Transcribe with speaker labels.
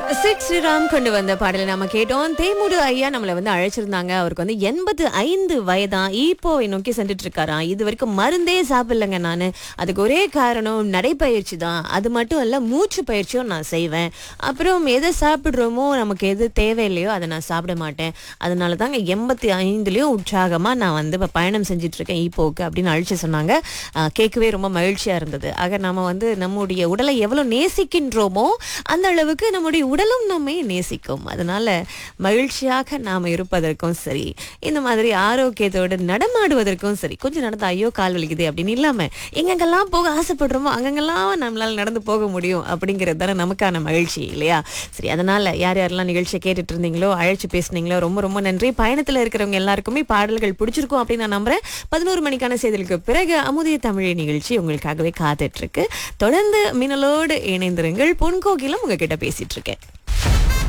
Speaker 1: sick Sriram கொண்டு வந்த பாடலை நாம கேட்டோம் தேமுடு ஐயா நம்மளை வந்து அழைச்சிருந்தாங்க அவருக்கு வந்து எண்பது ஐந்து வயதான் இப்போ நோக்கி சென்றுட்டு இருக்காராம் இது வரைக்கும் மருந்தே சாப்பிடலங்க நானு அதுக்கு ஒரே காரணம் நடைப்பயிற்சி தான் அது மட்டும் இல்ல மூச்சு பயிற்சியும் நான் செய்வேன் அப்புறம் எதை சாப்பிடுறோமோ நமக்கு எது தேவையில்லையோ அதை நான் சாப்பிட மாட்டேன் அதனால தாங்க எண்பத்தி ஐந்துலயும் உற்சாகமா நான் வந்து இப்ப பயணம் செஞ்சுட்டு இருக்கேன் ஈப்போக்கு அப்படின்னு அழிச்சு சொன்னாங்க ஆஹ் கேட்கவே ரொம்ப மகிழ்ச்சியா இருந்தது ஆக நாம வந்து நம்முடைய உடலை எவ்வளவு நேசிக்கின்றோமோ அந்த அளவுக்கு நம்முடைய உடலும் நம்மை நேசிக்கும் அதனால மகிழ்ச்சியாக நாம இருப்பதற்கும் சரி இந்த மாதிரி ஆரோக்கியத்தோடு நடமாடுவதற்கும் சரி கொஞ்சம் நடந்து ஐயோ கால் வலிக்குது அப்படின்னு இல்லாம எங்கெங்கெல்லாம் போக ஆசைப்படுறோமோ அங்கங்கெல்லாம் நம்மளால நடந்து போக முடியும் அப்படிங்கிறது தானே நமக்கான மகிழ்ச்சி இல்லையா சரி அதனால யார் யாரெல்லாம் நிகழ்ச்சியை கேட்டுட்டு இருந்தீங்களோ அழைச்சு பேசுனீங்களோ ரொம்ப ரொம்ப நன்றி பயணத்துல இருக்கிறவங்க எல்லாருக்குமே பாடல்கள் பிடிச்சிருக்கும் அப்படின்னு நான் நம்புறேன் பதினோரு மணிக்கான செய்திகளுக்கு பிறகு அமுதிய தமிழ் நிகழ்ச்சி உங்களுக்காகவே காத்துட்டு இருக்கு தொடர்ந்து மின்னலோடு இணைந்திருங்கள் பொன்கோகிலும் உங்ககிட்ட பேசிட்டு இருக்கேன்